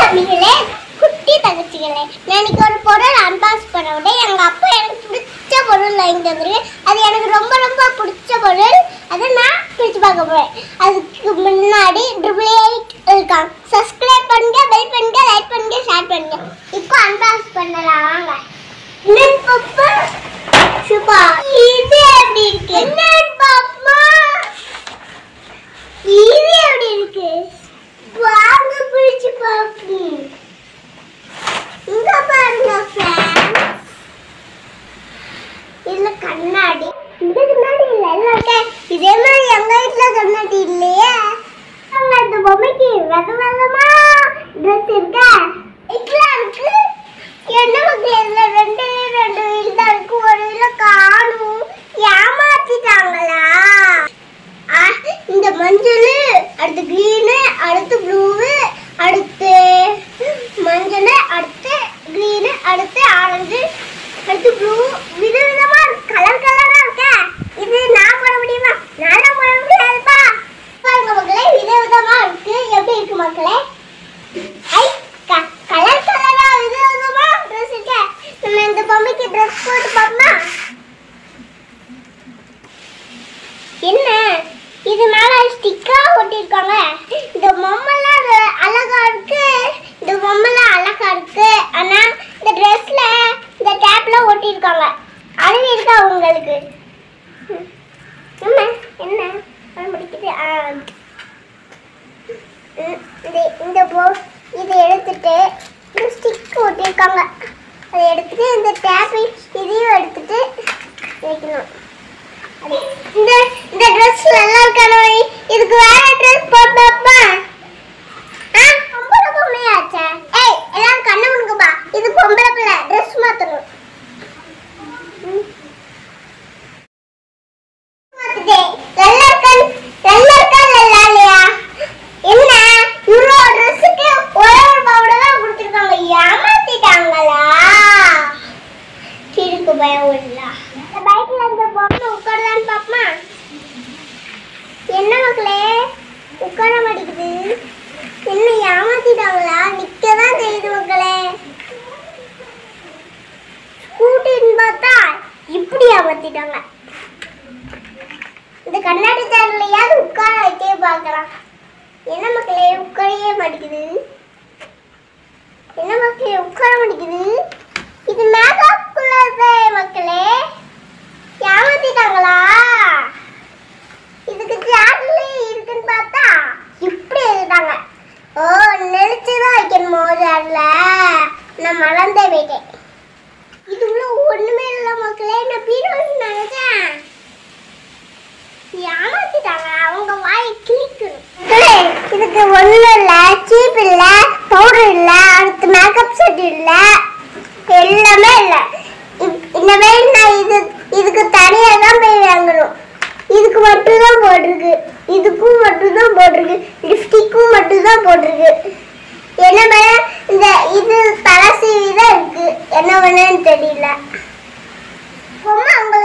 தம்பிகளே குட்டி தங்கச்சிகளே நான் இன்னைக்கு ஒரு பொருள் அன்பாக்ஸ் பண்ண விட எங்க அப்பா எனக்கு பிடிச்ச பொருள் வாங்கிட்டு வந்திருக்கு அது எனக்கு ரொம்ப ரொம்ப பிடிச்ச பொருள் அதை நான் பிரிச்சு பார்க்க போறேன் அதுக்கு முன்னாடி ட்ரிபிள் எயிட் இருக்காங்க சப்ஸ்கிரைப் பண்ணுங்க பெல் பண்ணுங்க லைக் பண்ணுங்க ஷேர் பண்ணுங்க இப்போ அன்பாக்ஸ் பண்ணலாம் வாங்க என்னன்னு பாப்பா சுபா இது எப்படி இருக்கு என்னன்னு பாப்பா இது எப்படி இருக்கு வாங்க பிடிச்சு பார்ப்போம் இங்க பாருங்க friends. இதுல கண்ணாடி இந்த கண்ணாடி இல்ல எல்லாம் இருக்கே. இதே மாதிரி எங்க வீட்டுல கண்ணாடி இல்லையே அங்க இந்த பொம்மைக்கு வெத வெதமா ட்ரெஸ் இருக்க இதுல இருக்கு என்ன மக்கள் இதுல ரெண்டு ரெண்டு வீல் தான் இருக்கு ஒரு வீல காணும் ஏமாத்திட்டாங்களா ஆ, இந்த மஞ்சள் அடுத்து கிரீனு அடுத்து ப்ளூவு அடுத்து மஞ்சள் அடுத்து கிரீனு அடுத்து ஆரஞ்சு அடுத்து ப்ளூ விதவிதமா கலர் கலரா இருக்க இது நான் போட முடியுமா நானா போட முடியாதுப்பா பாருங்க மக்களே விதவிதமா இருக்கு எப்படி இருக்கு மக்களே ஐ க- கலர் கலரா விதவிதமா ட்ரெஸ் இருக்க நம்ம இந்த பொம்மைக்கு ட்ரெஸ் போட்டு பார்ப்போமா என்ன இது மேல ஸ்டிக்கரா ஒட்டிருக்காங்க இந்த பொம்மைலாம் அது அழகா இருக்கு இந்த பொம்மைலாம் அழகா இருக்கு ஆனா இந்த ட்ரெஸ்ல இந்த டேப்ல ஒட்டிருக்காங்க அழகு இருக்கா உங்களுக்கு ம். என்ன என்ன படம் பிடிக்குது ஆ. ம், இது இந்த போ இதை எடுத்துட்டு இந்த ஸ்டிக் ஒட்டிருக்காங்க அதை எடுத்துட்டு இந்த டேப்பை இதையும் எடுத்துட்டு வைக்கணும் இந்த இந்த Dress நல்லா இருக்கணும் இதுக்கு வேற Dress போட்டப்பா ஆ பொம்பளை பொம்மையாச்சே ஏய் எல்லாரும் கண்ணு முடுங்கப்பா இது பொம்பளை பிள்ளை Dress மாத்தணும் ம். மாத்துதே. நல்லா இருக்கா நல்லா இருக்கா நல்லா இல்லையா என்ன இவ்வளோ ட்ரெஸ்ஸுக்கு ஒரே ஒரு பவுடர் தான் கொடுத்துருக்காங்க ஏமாத்திட்டாங்களா சிரிக்கு பயம் இல்ல இந்த பைக்ல அந்த பொண்ணு உட்காருதான்னு பாப்பமா என்ன மக்களே உட்கார மாட்டேங்குது என்ன ஏமாத்திட்டாங்களா நிக்க தான் தெரியுது மக்களே ஸ்கூட்டின்னு பார்த்தா இப்படி ஏமாத்திட்டாங்க இந்த கண்ணாடி தரலையாவது உட்கார வச்சே பார்க்கலாம் என்ன மக்களே உட்காரவே மாட்டேங்குது என்ன மக்களே உட்கார மாட்டேங்குது இது மேக்கப்புக்குள்ளது மக்களே ஏமாத்திட்டாங்களா இதுக்கு ஜாட்ல இருக்குன்னு பார்த்தா இப்படி எழுதிட்டாங்க ஓ நெளிச்சுதான் வைக்கணுமோ ஜாட்ல நான் மறந்தே போயிட்டேன் இது உள்ள ஒண்ணுமே இல்லை மக்களே நான் பீரோன்னு நினைச்சேன் ஏமாத்திட்டாங்க அவங்க வாயை கிழிக்கணும் இதுக்கு ஒண்ணும் இல்ல சீப் இல்ல பவுடர் இல்ல அடுத்து மேக்கப் செட் இல்ல எல்லாமே இல்ல இப்- இந்த மாதிரி நான் இது இதுக்கு தனியா தான் போய் வாங்கணும் இதுக்கு மட்டும் தான் போட்டிருக்கு இதுக்கும் மட்டும் தான் போட்டிருக்கு லிப்ஸ்டிக்கும் மட்டும் தான் போட்டிருக்கு என்ன பண்ண இந்த இது தலசீவி தான் இருக்கு என்ன பண்ணன்னு தெரியல பொம்மை அவங்க